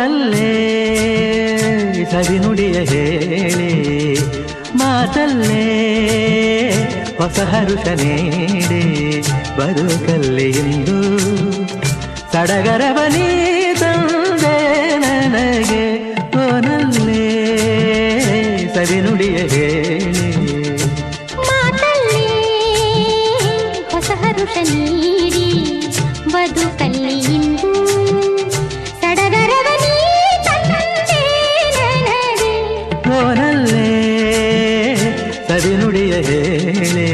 ಓನಲ್ಲೇ ಸವಿನುಡಿಯ ಹೇಳಿ ಮಾತಲ್ಲೇ ಹೊಸ ಹರುಷ ನೀಡಿ ಬದುಕಲ್ಲಿ ಇಂದು ಸಡಗರವನಿ ತಂದೆ ನನಗೆ ಓನಲ್ಲೇ ಸವಿನುಡಿಯ ಹೇಳಿ ಮಾತಲ್ಲೇ ಹೊಸ ಹರುಷ ನೀಡಿ ಬದುಕಲ್ಲಿ ಇಂದು ಸಡಗರವ ನೀ ತಂದೆ ನನಗೆ ಓನಲ್ಲೇ ಸವಿನುಡಿಯ ಹೇಳಿ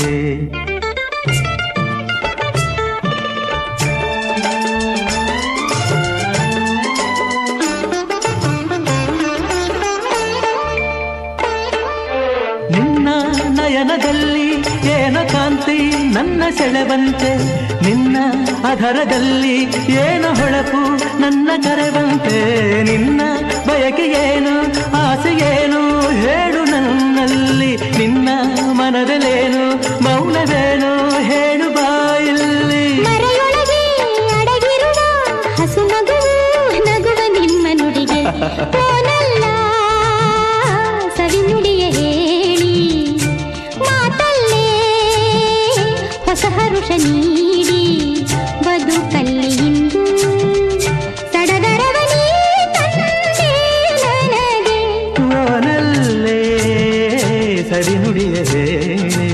ನಿನ್ನ ನಯನದಲ್ಲಿ ಏನ ಕಾಂತಿ ನನ್ನ ಸೆಳೆವಂತೆ ನಿನ್ನ ಅಧರದಲ್ಲಿ ಏನ ಹೊಳಪು ನನ್ನ ಕರೆವಂತೆ ನಿನ್ನ ಬಯಕೆ ಏನು ಆಸೆ ಏನು ಹೇಳು ನನ್ನಲ್ಲಿ ನಿನ್ನ ಮನದಲ್ಲೇನು ಮೌನವೇನು ಹೇಳು ಬಾಯಲ್ಲಿ ಮರೆಯೊಳಗೆ ಅಡಗಿರುವ ಹಸು ನಗುವು ನಗುವ ನಿಮ್ಮ ನುಡಿಗೆ ಓನಲ್ಲ ಸವಿನುಡಿಯ ಹೇಳಿ ಮಾತಲ್ಲೇ ಹೊಸ ಹರುಷ ನೀಡಿ ಬದುಕಲ್ಲಿ ಇಂದು ಸಡಗರವ ನೀ ತಂದೆ ನನಗೆ ಓನಲ್ಲೇ ಸರಿನುಡಿಯ ಹೇಳಿ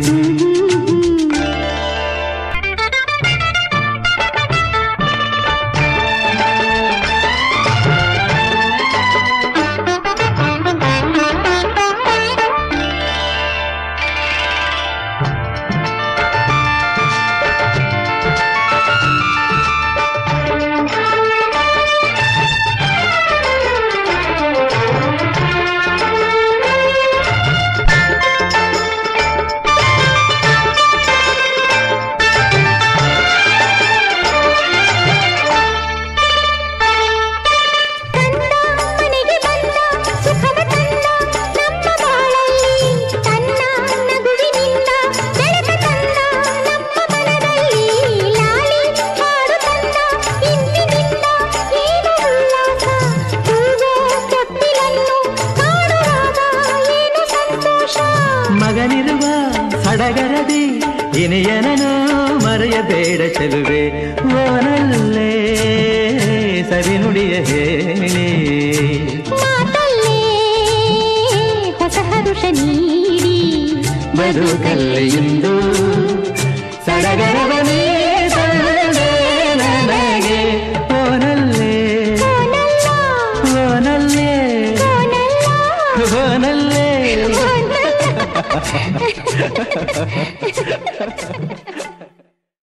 ಕಂದ ಮನೆಗೆ ಬಂದ ಸುಖವ ತಂದ ನಮ್ಮ ಬಾಳಲ್ಲಿ ತನ್ನ ನಗುವಿನಿಂದ ಬೆಳಕ ತಂದ ನಮ್ಮ ಮನದಲ್ಲಿ ಲಾಲಿ ಹಾಡು ತಂದ ಇಂದಿನಿಂದ ಏನು ಉಲ್ಲಾಸ ಹೂವೋ ತೊಟ್ಟಿಲನ್ನು ಕಾಣುವಾಗ ಏನು ಸಂತೋಷ ಮಗನಿರುವ ಸಡಗರದಿ ಇನಿಯನನು ಮರೆಯಬೇಡ ಚೆಲುವೆ ಓನಲ್ಲೇ ಸರಿನುಡಿಯ ಹೇಳಿ ಮಾತಲ್ಲೇ ಹೊಸ ಹರುಷ ನೀಡಿ ಬದುಕಲ್ಲಿ ಇಂದು ಸಡಗರವನೇ ತಂದೆ ನನಗೆ ಓನಲ್ಲೇ ಓನಲ್ಲ ಓನಲ್ಲೇ ಓನಲ್ಲ ಓನಲ್ಲೇ ಓನಲ್ಲ